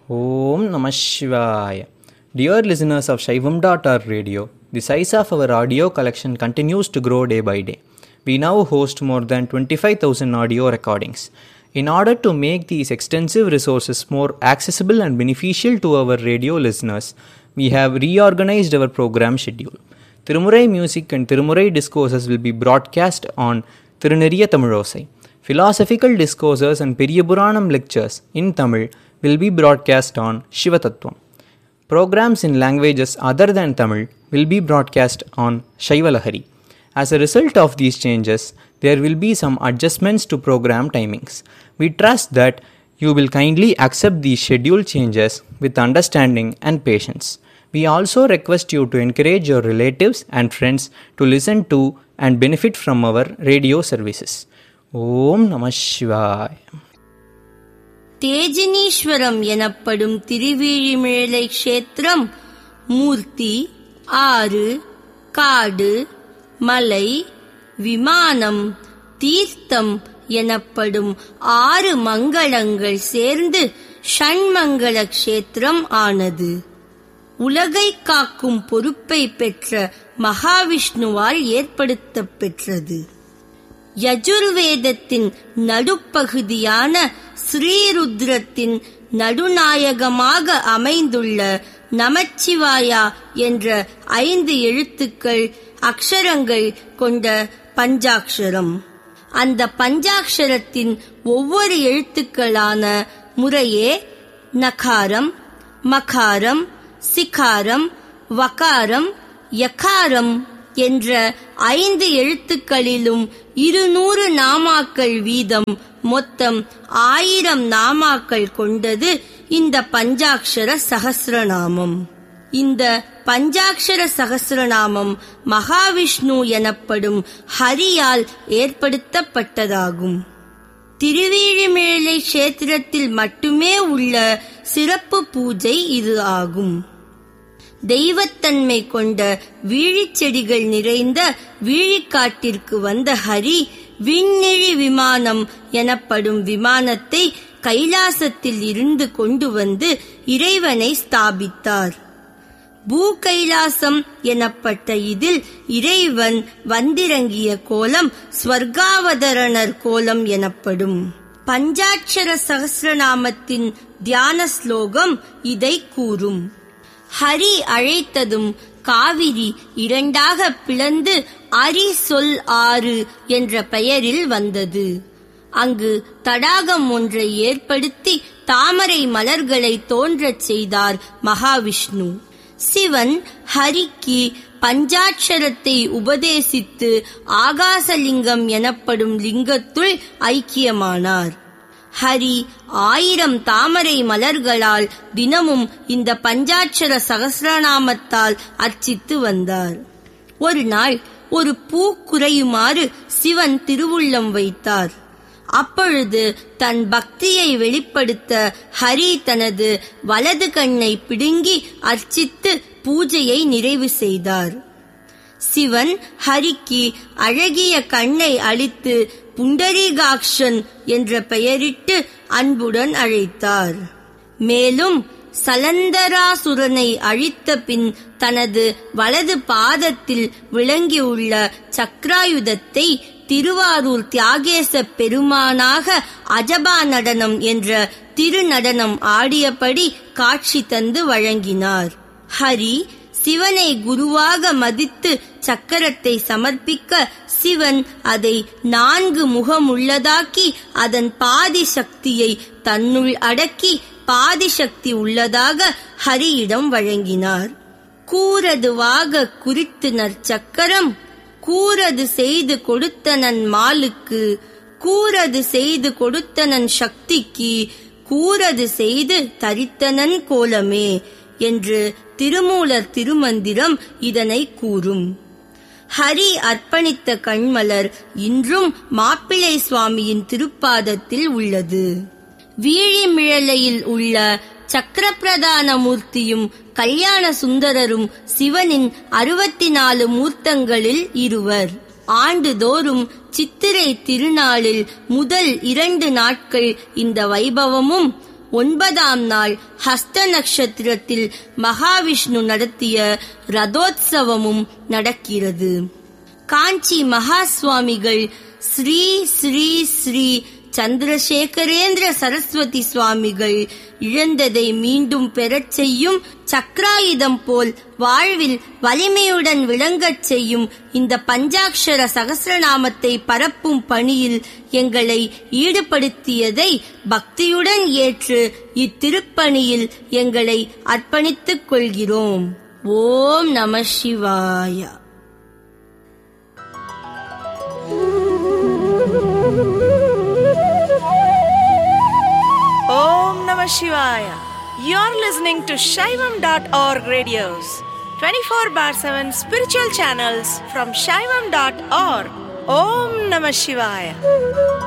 Om Namah Shivaya. Dear listeners of Shaivam.org radio, the size of our audio collection continues to grow day by day. We now host more than 25,000 audio recordings. In order to make these extensive resources more accessible and beneficial to our radio listeners, we have reorganized our program schedule. Tirumurai music and Tirumurai discourses will be broadcast on Tiruneriya Tamilosai. Philosophical discourses and Periyapuranam lectures in Tamil will be broadcast on Shivatattvam. Programs in languages other than Tamil will be broadcast on Shaivalahari. As a result of these changes, there will be some adjustments to program timings. We trust that you will kindly accept these schedule changes with understanding and patience. We also request you to encourage your relatives and friends to listen to and benefit from our radio services. Om Namah Shivaya. தேஜினீஸ்வரம் எனப்படும் திருவிழிமிழலை க்ஷேத்திரம் மூர்த்தி ஆறு காடு மலை விமானம் தீர்த்தம் எனப்படும் ஆறு மங்களங்கள் சேர்ந்து ஷண்மங்கள க்ஷேத்திரம் ஆனது உலகை காக்கும் பொறுப்பை பெற்ற மகாவிஷ்ணுவால் ஏற்படுத்தப் பெற்றது யஜுர்வேதத்தின் நடுப்பகுதியான ஸ்ரீருத்ரத்தின் நடுநாயகமாக அமைந்துள்ள நமச்சிவாயா என்ற ஐந்து எழுத்துக்கள் அக்ஷரங்கள் கொண்ட பஞ்சாக்ஷரம் அந்த பஞ்சாக்ஷரத்தின் ஒவ்வொரு எழுத்துக்களான முறையே நகாரம் மகாரம் சிகாரம் வகாரம் யகாரம் என்ற ஐந்து எழுத்துக்களிலும் இருநூறு நாமாக்கள் வீதம் மொத்தம் ஆயிரம் நாமாக்கள் கொண்டது இந்த பஞ்சாக்ஷர சகசிரநாமம் இந்த பஞ்சாக்ஷர சகசிரநாமம் மகாவிஷ்ணு எனப்படும் ஹரியால் ஏற்படுத்தப்பட்டதாகும் திருவீழிமிழலை கஷேத்திரத்தில் மட்டுமே உள்ள சிறப்பு பூஜை இது ஆகும் தெய்வத்தன்மை கொண்ட வீழிச்செடிகள் நிறைந்த வீழிக்காட்டிற்கு வந்த ஹரி விண்ணிழி விமானம் எனப்படும் விமானத்தை கைலாசத்தில் இருந்து கொண்டு வந்து இறைவனை ஸ்தாபித்தார் பூ கைலாசம் எனப்பட்ட இதில் இறைவன் வந்திறங்கிய கோலம் ஸ்வர்காவதரணர் கோலம் எனப்படும் பஞ்சாட்சர சகசிரநாமத்தின் தியான ஸ்லோகம் இதை கூறும் ஹரி அழைத்ததும் காவிரி இரண்டாக பிளந்து அரி சொல் ஆறு என்ற பெயரில் வந்தது அங்கு தடாகம் ஒன்றை ஏற்படுத்தி தாமரை மலர்களை தோன்றச் செய்தார் மகாவிஷ்ணு சிவன் ஹரிக்கு பஞ்சாட்சரத்தை உபதேசித்து ஆகாசலிங்கம் எனப்படும் லிங்கத்துள் ஐக்கியமானார் ஹரி ஆயிரம் தாமரை மலர்களால் தினமும் இந்த பஞ்சாட்சர சகசிரநாமத்தால் அர்ச்சித்து வந்தார் ஒரு நாள் ஒரு பூ குறையுமாறு சிவன் திருவுள்ளம் வைத்தார் அப்பொழுது தன் பக்தியை வெளிப்படுத்த ஹரி தனது வலது கண்ணை பிடுங்கி அர்ச்சித்து பூஜையை நிறைவு செய்தார் சிவன் ஹரிக்கு அழகிய கண்ணை அளித்து புண்டரீகாக்ஷன் என்ற பெயரிட்டு அன்புடன் அழைத்தார் மேலும் சலந்தராசுரனை அழித்த பின் தனது வலது பாதத்தில் விளங்கியுள்ள சக்ராயுதத்தை திருவாரூர் தியாகேச பெருமானாக அஜபா நடனம் என்ற திருநடனம் ஆடியபடி காட்சி தந்து வழங்கினார் ஹரி சிவனை குருவாக மதித்து சக்கரத்தை சமர்ப்பிக்க சிவன் அதை நான்கு முகமுள்ளதாக்கி அதன் பாதி சக்தியை தன்னுள் அடக்கி பாதி சக்தி உள்ளதாக ஹரியிடம் வழங்கினார் கூறதுவாக குறித்து நற்சக்கரம் கூறது செய்து கொடுத்தனன் மாலுக்கு கூறது செய்து கொடுத்தனன் சக்திக்கு கூறது செய்து தரித்தனன் கோலமே என்று திருமூலர் திருமந்திரம் இதனை கூறும் ஹரி அர்ப்பணித்த கண்மலர் இன்றும் மாப்பிள்ளை சுவாமியின் திருப்பாதத்தில் உள்ளது வீழிமிழலையில் உள்ள சக்கரப்பிரதான மூர்த்தியும் கல்யாண சுந்தரரும் சிவனின் அறுபத்தி நாலு மூர்த்தங்களில் இருவர் ஆண்டுதோறும் சித்திரை திருநாளில் முதல் இரண்டு நாட்கள் இந்த வைபவமும் ஒன்பதாம் நாள் ஹஸ்த நட்சத்திரத்தில் மகாவிஷ்ணு நடத்திய ரதோத்சவமும் நடக்கிறது காஞ்சி மகா சுவாமிகள் ஸ்ரீ ஸ்ரீ ஸ்ரீ சந்திரசேகரேந்திர சரஸ்வதி சுவாமிகள் இழந்ததை மீண்டும் பெறச் செய்யும் சக்ராயுதம் போல் வாழ்வில் வலிமையுடன் விளங்கச் செய்யும் இந்த பஞ்சாட்சர சகசிரநாமத்தை பரப்பும் பணியில் எங்களை ஈடுபடுத்தியதை பக்தியுடன் ஏற்று இத்திருப்பணியில் எங்களை அர்ப்பணித்துக் கொள்கிறோம் ஓம் நம சிவாய Om Namah Shivaya. You're listening to Shaivam.org radios, 24 bar 7 spiritual channels from Shaivam.org. Om Namah Shivaya.